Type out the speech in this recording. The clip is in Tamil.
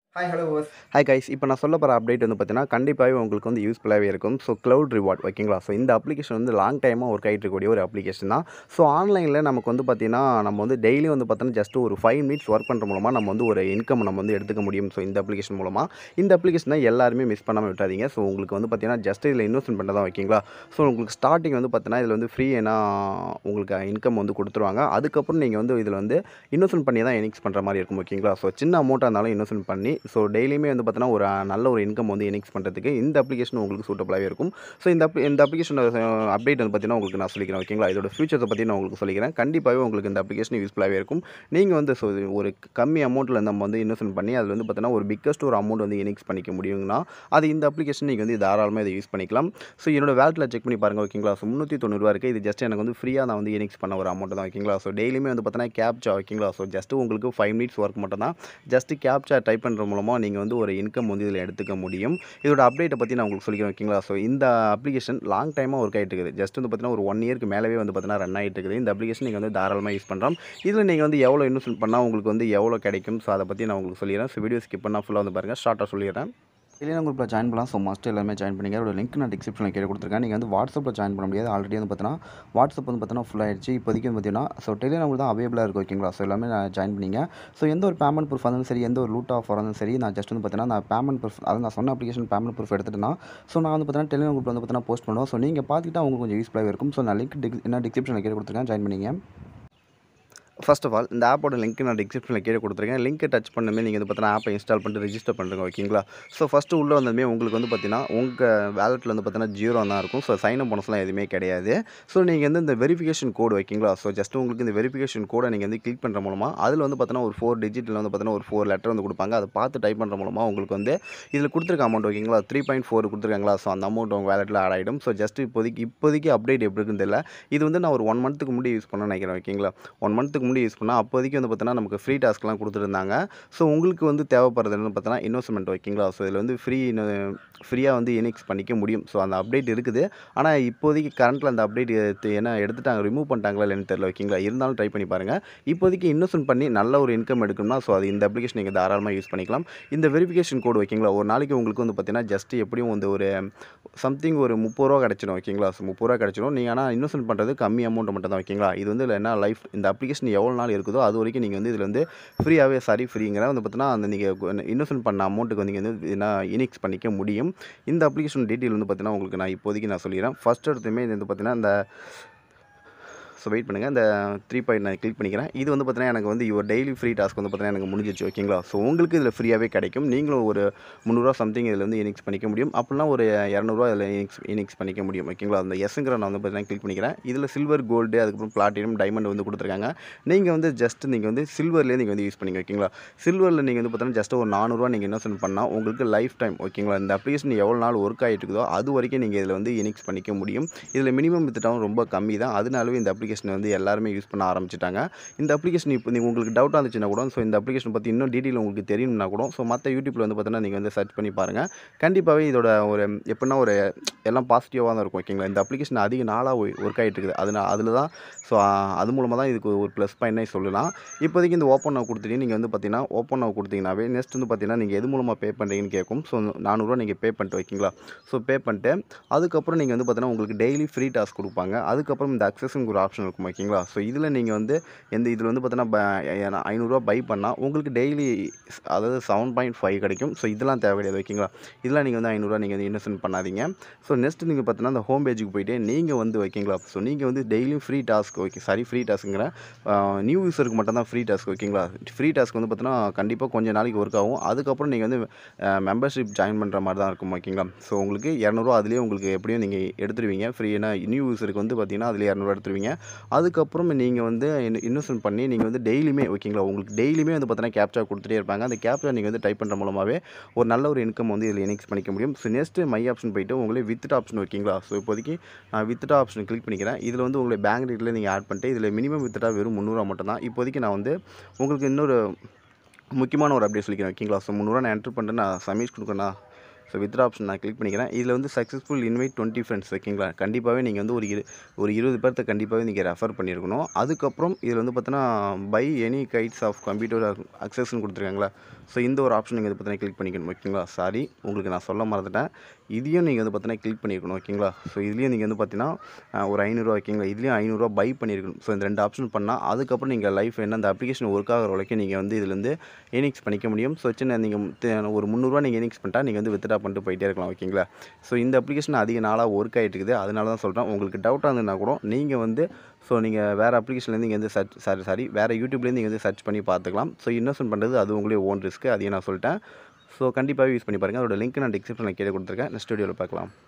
ஹாய் ஹலோ ஓஸ் ஹாய் கைஸ் இப்போ நான் சொல்ல போகிற அப்டேட் வந்து பார்த்தீங்கன்னா கண்டிப்பாகவே உங்களுக்கு வந்து யூஸ்ஃபுல்லாகவே இருக்கும் ஸோ க்ளவுட் ரிவார்ட் ஓகேங்களா ஸோ இந்த அப்ளிகேஷன் வந்து லாங் டைமாக ஒர்க் ஆகிட்டு இருக்கக்கூடிய ஒரு அப்ளிகேஷன் தான் ஸோ ஆன்லைனில் நமக்கு வந்து பார்த்தீங்கன்னா நம்ம வந்து டெய்லி வந்து பார்த்தோன்னா ஜஸ்ட் ஒரு ஃபைவ் மினிட்ஸ் ஒர்க் பண்ணுற மூலமாக நம்ம வந்து ஒரு இன்கம் நம்ம வந்து எடுத்துக்க முடியும் ஸோ இந்த அப்ளிகேஷன் மூலமாக இந்த அப்ளிகேஷனை எல்லாருமே மிஸ் பண்ணாமல் விட்டாதீங்க ஸோ உங்களுக்கு வந்து பார்த்தீங்கன்னா ஜஸ்ட் இதில் இன்வெஸ்ட்மெண்ட் பண்ண தான் ஓகேங்களா ஸோ உங்களுக்கு ஸ்டார்டிங் வந்து பார்த்தீங்கன்னா இதில் வந்து ஃப்ரீ ஏன்னா உங்களுக்கு இன்கம் வந்து கொடுத்துருவாங்க அதுக்கப்புறம் நீங்கள் வந்து இதில் வந்து இன்வெஸ்ட்மெண்ட் பண்ணி தான் எனிக்ஸ் பண்ணுற மாதிரி இருக்கும் ஓகேங்களா ஸோ சின்ன அமௌண்ட்டாக இருந்தாலும் இன்வெஸ்ட்மெண்ட் பண்ணி ஸோ டெய்லியுமே வந்து பார்த்தீங்கன்னா ஒரு அஹ், நல்ல ஒரு இன்கம் வந்து எனிக்ஸ் பண்ணுறதுக்கு இந்த அப்ளிகேஷன் உங்களுக்கு சூட்டபுளாகவே இருக்கும் ஸோ இந்த appli- இந்த அப்ளிகேஷன் அப்டேட் வந்து பார்த்தீங்கன்னா உங்களுக்கு நான் சொல்லிக்கிறேன் ஓகேங்களா இதோட ஃபியூச்சர்ஸை பற்றி நான் உங்களுக்கு சொல்லிக்கிறேன் கண்டிப்பாகவே உங்களுக்கு இந்த அப்ளிகேஷன் யூஸ்ஃபுல்லாகவே இருக்கும் நீங்கள் வந்து ஸோ ஒரு கம்மி அமௌண்ட்டில் நம்ம வந்து இன்வெஸ்ட்மெண்ட் பண்ணி அதில் வந்து பார்த்தீங்கன்னா ஒரு பிக்கஸ்ட் ஒரு அமௌண்ட் வந்து எனிக்ஸ் பண்ணிக்க முடியுங்கன்னா அது இந்த அப்ளிகேஷன் நீங்கள் வந்து தாராளமாக இதை யூஸ் பண்ணிக்கலாம் ஸோ என்னோட வேலட்டில் செக் பண்ணி பாருங்கள் ஓகேங்களா ஸோ முந்நூற்றி தொண்ணூறுவா இருக்குது இது ஜஸ்ட் எனக்கு வந்து ஃப்ரீயாக நான் வந்து எனிக்ஸ் பண்ண ஒரு அமௌண்ட் தான் ஓகேங்களா ஸோ டெய்லியுமே வந்து பார்த்தீங்கன்னா கேப்சா ஓகேங்களா ஸோ ஜஸ்ட் உங்களுக்கு ஃபைவ் மினிட்ஸ் ஒர்க் மட்டும் தான் ஜஸ்ட் கேப்சா டைப் பண்ணுற மூலமாக நீங்கள் வந்து ஒரு இன்கம் வந்து இதில் எடுத்துக்க முடியும் இதோட அப்டேட்டை பற்றி நான் உங்களுக்கு சொல்லிக்கிறேன் ஓகேங்களா ஸோ இந்த அப்ளிகேஷன் லாங் டைமாக ஒர்க் ஆகிட்டு இருக்குது ஜஸ்ட் வந்து பார்த்தீங்கன்னா ஒரு ஒன் இயர்க்கு மேலவே வந்து பார்த்தீங்கன்னா ரன் ஆகிட்டு இருக்குது இந்த அப்ளிகேஷன் நீங்கள் வந்து தாராளமாக யூஸ் பண்ணுறோம் இதில் நீங்கள் வந்து எவ்வளோ இன்வெஸ்ட்மெண்ட் பண்ணால் உங்களுக்கு வந்து எவ்வளோ கிடைக்கும் ஸோ அதை பற்றி நான் உங்களுக்கு சொல்லிடுறேன் ஸோ வீடியோ ஸ்கிப் பண்ணால் ஃபுல்லாக வந்து பாருங்கள் ஷார்ட்டாக சொல்லிடுறேன் டெலிகிராம் குரூப்பில் ஜாயின் பண்ணலாம் ஸோ மஸ்ட் எல்லாமே ஜாயின் பண்ணிங்க அதோட லிங்க் நான் டிஸ்கிரிப்ஷனில் கீழே கொடுத்துருக்கேன் நீங்கள் வந்து வாட்ஸ்அப்பில் ஜாயின் பண்ண முடியாது ஆல்ரெடி வந்து பார்த்தீங்கன்னா வாட்ஸ்அப் வந்து பார்த்தீங்கன்னா ஃபுல் ஆயிடுச்சு இப்போதைக்கு வந்து பார்த்தீங்கன்னா ஸோ டெலிகிராம் தான் அவைலபிளாக இருக்குது ஓகேங்களா ஸோ எல்லாமே நான் ஜாயின் பண்ணிங்க ஸோ எந்த ஒரு பேமெண்ட் ப்ரூஃப் இருந்தாலும் சரி எந்த ஒரு லூட் ஆஃப் இருந்தாலும் சரி நான் ஜஸ்ட் வந்து பார்த்தீங்கன்னா நான் பேமெண்ட் ப்ரூஃப் அதாவது நான் சொன்ன அப்ளிகேஷன் பேமெண்ட் ப்ரூஃப் எடுத்துட்டேன்னா ஸோ நான் வந்து பார்த்தீங்கன்னா டெலிகிராம் குரூப்பில் வந்து பார்த்தீங்கன்னா போஸ்ட் பண்ணுவோம் ஸோ நீங்கள் பார்த்துக்கிட்டா உங்களுக்கு கொஞ்சம் யூஸ்ஃபுல்லாக இருக்கும் ஸோ நான் லிங்க் டிக் என்ன டிஸ்கிரிப்ஷனில் கீழே கொடுத்துருக்கேன் ஜாயின் பண்ணிங்க ஃபர்ஸ்ட் ஆஃப் ஆல் இந்த ஆப்போட லிங்க் நான் டிஸ்கிரிப்ஷனில் கீழே கொடுத்துருக்கேன் லிங்க்கை டச் பண்ணுமே நீங்கள் வந்து பார்த்தீங்கன்னா ஆப்பை இன்ஸ்டால் பண்ணிட்டு ரெஜிஸ்டர் பண்ணுறீங்க ஓகேங்களா ஸோ ஃபஸ்ட்டு உள்ளே வந்ததுமே உங்களுக்கு வந்து பார்த்தீங்கன்னா உங்கள் வேலெட்டில் வந்து பார்த்தீங்கன்னா ஜீரோ தான் இருக்கும் ஸோ சைன் அப் போனஸ்லாம் எதுவுமே கிடையாது ஸோ நீங்கள் வந்து இந்த வெரிஃபிகேஷன் கோடு வைக்கிங்களா ஸோ ஜஸ்ட் உங்களுக்கு இந்த வெரிஃபிகேஷன் கோடை நீங்கள் வந்து கிளிக் பண்ணுற மூலமாக அதில் வந்து பார்த்தீங்கன்னா ஒரு ஃபோர் டிஜிட்டில் வந்து பார்த்தீங்கன்னா ஒரு ஃபோர் லெட்டர் வந்து கொடுப்பாங்க அதை பார்த்து டைப் பண்ணுற மூலமாக உங்களுக்கு வந்து இதில் கொடுத்துருக்க அமௌண்ட் ஓகேங்களா த்ரீ பாயிண்ட் ஃபோர் கொடுத்துருக்காங்களா ஸோ அந்த அமௌண்ட் உங்கள் வேலெட்டில் ஆட் ஆகிடும் ஸோ ஜஸ்ட் இப்போதைக்கு இப்போதைக்கு அப்டேட் எப்படி இருக்குன்னு தெரியல இது வந்து நான் ஒரு ஒன் மந்த்துக்கு முன்னாடி யூஸ் பண்ண நினைக்கிறேன் ஓகேங்களா ஒன் மந்த்துக்கு முன்னாடி யூஸ் பண்ணால் அப்போதைக்கு வந்து பார்த்தீங்கன்னா நமக்கு ஃப்ரீ டாஸ்க்லாம் கொடுத்துருந்தாங்க ஸோ உங்களுக்கு வந்து தேவைப்படுறது என்னன்னு பார்த்தீங்கன்னா இன்வெஸ்ட்மெண்ட் ஓகேங்களா ஸோ இதில் வந்து ஃப்ரீ ஃப்ரீயாக வந்து எனிக்ஸ் பண்ணிக்க முடியும் ஸோ அந்த அப்டேட் இருக்குது ஆனால் இப்போதைக்கு கரண்ட்டில் அந்த அப்டேட் ஏன்னா எடுத்துட்டாங்க ரிமூவ் பண்ணிட்டாங்களா இல்லைன்னு தெரியல ஓகேங்களா இருந்தாலும் ட்ரை பண்ணி பாருங்கள் இப்போதைக்கு இன்வெஸ்ட்மெண்ட் பண்ணி நல்ல ஒரு இன்கம் எடுக்கணும்னா ஸோ அது இந்த அப்ளிகேஷன் நீங்கள் தாராளமாக யூஸ் பண்ணிக்கலாம் இந்த வெரிஃபிகேஷன் கோடு ஓகேங்களா ஒரு நாளைக்கு உங்களுக்கு வந்து பார்த்தீங்கன்னா ஜஸ்ட் எப்படியும் வந்து ஒரு சம்திங் ஒரு முப்பது ரூபா கிடச்சிடும் ஓகேங்களா ஸோ முப்பது ரூபா கிடச்சிடும் நீங்கள் ஆனால் இன்வெஸ்ட்மெண்ட் பண்ணுறது கம்மி அமௌண்ட் மட்டும் தான் ஓகேங்களா இது வந்து இதில் என்ன லைஃப் இந்த அப்ளிகேஷன் எவ்வளோ நாள் இருக்குதோ அது வரைக்கும் நீங்கள் வந்து இதில் வந்து ஃப்ரீயாகவே சாரி ஃப்ரீங்கிற வந்து பார்த்தீங்கன்னா அந்த நீங்கள் இன்வெஸ்ட்மெண்ட் பண்ண அமௌண்ட்டுக்கு வந்து நீங்கள் வந்து என்ன இனிக்ஸ் பண்ணிக்க முடியும் இந்த அப்ளிகேஷன் டீட்டெயில் வந்து பார்த்தீங்கன்னா உங்களுக்கு நான் இப்போதைக்கு நான் சொல்லிடுறேன் ஃபஸ்ட் எடுத்துமே இது வந்து பார்த்தீங்கன்னா இந்த ஸோ வெயிட் பண்ணுங்கள் இந்த த்ரீ பாயிண்ட் நான் கிளிக் பண்ணிக்கிறேன் இது வந்து பார்த்தீங்கன்னா எனக்கு வந்து யுவர் டெய்லி ஃப்ரீ டாஸ்க் வந்து பார்த்தீங்கன்னா எனக்கு முடிஞ்சிச்சு ஓகேங்களா ஸோ உங்களுக்கு இதில் ஃப்ரீயாகவே கிடைக்கும் நீங்களும் ஒரு முந்நூறுரூவா சம்திங் இதில் வந்து இனிக்ஸ் பண்ணிக்க முடியும் அப்படின்னா ஒரு இரநூறுவா இதில் இனிக்ஸ் இனிக்ஸ் பண்ணிக்க முடியும் ஓகேங்களா அந்த எஸ்ங்கிற நான் வந்து பார்த்தீங்கன்னா கிளிக் பண்ணிக்கிறேன் இதில் சில்வர் கோல்டு அதுக்கப்புறம் பிளாட்டினம் டைமண்ட் வந்து கொடுத்துருக்காங்க நீங்கள் வந்து ஜஸ்ட் நீங்கள் வந்து சில்வர்லேயே நீங்கள் வந்து யூஸ் பண்ணிக்க ஓகேங்களா சில்வரில் நீங்கள் வந்து பார்த்தீங்கன்னா ஜஸ்ட் ஒரு நானூறுரூவா நீங்கள் இன்வெஸ்ட்மெண்ட் பண்ணால் உங்களுக்கு லைஃப் டைம் ஓகேங்களா இந்த அப்ளிகேஷன் எவ்வளோ நாள் ஒர்க் ஆகிட்டு இருக்குதோ அது வரைக்கும் நீங்கள் இதில் வந்து இனிக்ஸ் பண்ணிக்க முடியும் இதில் மினிமம் வித்துட்டாவும் ரொம்ப கம்மி தான் அதனாலவே இந்த அப்ளிகேஷன் வந்து எல்லாருமே யூஸ் பண்ண ஆரம்பிச்சிட்டாங்க இந்த அப்ளிகேஷன் இப்போ நீங்கள் உங்களுக்கு டவுட்டாக இருந்துச்சுன்னா கூட ஸோ இந்த அப்ளிகேஷன் பற்றி இன்னும் டீட்டெயில் உங்களுக்கு தெரியணும்னா கூட ஸோ மற்ற யூடியூப்பில் வந்து பார்த்தீங்கன்னா நீங்கள் வந்து சர்ச் பண்ணி பாருங்கள் கண்டிப்பாகவே இதோட ஒரு எப்படின்னா ஒரு எல்லாம் பாசிட்டிவாக தான் இருக்கும் ஓகேங்களா இந்த அப்ளிகேஷன் அதிக நாளாக ஒர்க் ஆகிட்டு இருக்குது அது அதில் தான் ஸோ அது மூலமாக தான் இதுக்கு ஒரு ப்ளஸ் பாயிண்ட்னே சொல்லலாம் இப்போதைக்கு இந்த ஓப்பன் நவ் கொடுத்துட்டு நீங்கள் வந்து பார்த்தீங்கன்னா ஓப்பன் நவ் கொடுத்தீங்கன்னாவே நெக்ஸ்ட் வந்து பார்த்தீங்கன்னா நீங்கள் எது மூலமாக பே பண்ணுறீங்கன்னு கேட்கும் ஸோ நானூறுரூவா நீங்கள் பே பண்ணிட்டு வைக்கிங்களா ஸோ பே பண்ணிட்டு அதுக்கப்புறம் நீங்கள் வந்து பார்த்தீங்கன்னா உங்களுக்கு டெய்லி ஃப்ரீ டாஸ்க் கொடுப்பாங்க அதுக்கப்புறம் இந்த அக்சஸ்ங்கிற ஒரு ஆப்ஷன் இருக்கும் ஓகேங்களா ஸோ இதில் நீங்கள் வந்து எந்த இதில் வந்து பார்த்தீங்கன்னா ஐநூறுரூவா பை பண்ணால் உங்களுக்கு டெய்லி அதாவது செவன் பாயிண்ட் ஃபைவ் கிடைக்கும் ஸோ இதெல்லாம் தேவை கிடையாது ஓகேங்களா இதெல்லாம் நீங்கள் வந்து ஐநூறுரூவா நீங்கள் வந்து இன்வெஸ்ட்மெண்ட் பண்ணாதீங்க ஸோ நெக்ஸ்ட் நீங்கள் பார்த்தீங்கன்னா அந்த ஹோம் பேஜுக்கு போயிட்டு நீங்கள் வந்து ஓகேங்களா ஸோ நீங்கள் வந்து டெய்லியும் free task okay sorry free டாஸ்க்குங்கிற நியூ யூஸருக்கு மட்டும் தான் ஃப்ரீ டாஸ்க் ஓகேங்களா ஃப்ரீ டாஸ்க் வந்து பார்த்தீங்கன்னா கண்டிப்பாக கொஞ்சம் நாளைக்கு ஒர்க் ஆகும் அதுக்கப்புறம் நீங்கள் வந்து மெம்பர்ஷிப் ஜாயின் பண்ணுற மாதிரி தான் இருக்கும் ஓகேங்களா ஸோ உங்களுக்கு இரநூறுவா அதுலேயே உங்களுக்கு எப்படியும் நீங்கள் எடுத்துருவீங்க ஃப்ரீனா நியூ யூஸருக்கு வந்து பார்த்தீங்கன்னா அதில் இரநூறுவா எடுத்துருவீங்க அதுக்கப்புறம் நீங்கள் வந்து இன்வெஸ்ட்மெண்ட் பண்ணி நீங்கள் வந்து டெய்லியுமே ஓகேங்களா உங்களுக்கு டெய்லியுமே வந்து பார்த்தீங்கன்னா கேப்சா கொடுத்துட்டே இருப்பாங்க அந்த கேப்சா நீங்கள் வந்து டைப் பண்ணுற மூலமாகவே ஒரு நல்ல ஒரு இன்கம் வந்து இதில் இனிக்ஸ் பண்ணிக்க முடியும் ஸோ நெக்ஸ்ட்டு மை ஆப்ஷன் போயிட்டு உங்களே வித்ட் ஆப்ஷன் ஓகேங்களா ஸோ இப்போதைக்கு நான் வித்ட் ஆப்ஷன் கிளிக் பண்ணிக்கிறேன் இதில் வந்து உங்களை பேங்க் டீட்டில் நீங்கள் ஆட் பண்ணிட்டு இதில் மினிமம் வித்ட்ரா வெறும் முந்நூறுவா மட்டும் தான் இப்போதைக்கு நான் வந்து உங்களுக்கு இன்னொரு முக்கியமான ஒரு அப்டேட் சொல்லிக்கிறேன் ஓகேங்களா ஸோ முந்நூறுவா நான் என்ட்ரு பண்ணிட்டு நான் சமீஸ் கொடுக்கணும் ஸோ வித்ரா ஆப்ஷன் நான் கிளிக் பண்ணிக்கிறேன் இதில் வந்து சக்ஸஸ்ஃபுல் இன்வைட் டுவெண்ட்டி ஃப்ரெண்ட்ஸ் ஓகேங்களா கண்டிப்பாகவே நீங்கள் வந்து ஒரு இரு ஒரு இருபது பேர்த்த கண்டிப்பாகவே நீங்கள் ரெஃபர் பண்ணியிருக்கணும் அதுக்கப்புறம் இதில் வந்து பார்த்தீங்கன்னா by any guides of computer அக்சஸ்ன்னு கொடுத்துருக்காங்களா ஸோ இந்த ஒரு ஆப்ஷன் நீங்கள் வந்து பார்த்தீங்கன்னா கிளிக் பண்ணிக்கணும் ஓகேங்களா சாரி உங்களுக்கு நான் சொல்ல மறந்துட்டேன் இதையும் நீங்கள் வந்து பார்த்தீங்கன்னா கிளிக் பண்ணியிருக்கணும் ஓகேங்களா ஸோ இதுலேயும் நீங்கள் வந்து பார்த்தீங்கன்னா அஹ், ஒரு ஐநூறுரூவா ஓகேங்களா இதுலேயும் ஐநூறுரூவா பை பண்ணியிருக்கணும் ஸோ இந்த ரெண்டு ஆப்ஷன் பண்ணால் அதுக்கப்புறம் நீங்கள் லைஃப் என்ன அந்த அப்ளிகேஷன் ஒர்க் ஆகிற வரைக்கும் நீங்கள் வந்து இதுலேருந்து ஏர்னிங்ஸ் பண்ணிக்க முடியும் ஸோ சின்ன நீங்கள் ஒரு முந்நூறுரூவா நீங்கள் ஏர்னிங்ஸ் பண்ணிட்டா நீங்கள் வந்து வித்ட்ரா பண்ணிட்டு போயிட்டே இருக்கலாம் ஓகேங்களா ஸோ இந்த அப்ளிகேஷன் அதிக நாளாக ஒர்க் ஆகிட்டு இருக்குது அதனால தான் சொல்கிறேன் உங்களுக்கு டவுட்டாக இருந்ததுன்னா கூட நீங்கள் வந்து ஸோ நீங்கள் வேறு அப்ளிகேஷன்லேருந்து நீங்கள் வந்து சர்ச் சாரி சாரி வேறு யூடியூப்லேருந்து நீங்கள் வந்து சர்ச் பண்ணி பார்த்துக்கலாம் ஸோ இன்வெஸ்ட்மெண்ட் பண்ணுறது அது உங்களே ஓன் ரிஸ்க்கு அதையும் நான் சொல்லிட்டேன் ஸோ கண்டிப்பாக யூஸ் பண்ணி பாருங்கள் அதோட லிங்க் நான் டிஸ்கிரிப்ஷனில் கீழே கொடுத்துருக்கேன் நெக்ஸ்ட் வீடியோவில் பார்க்கலாம்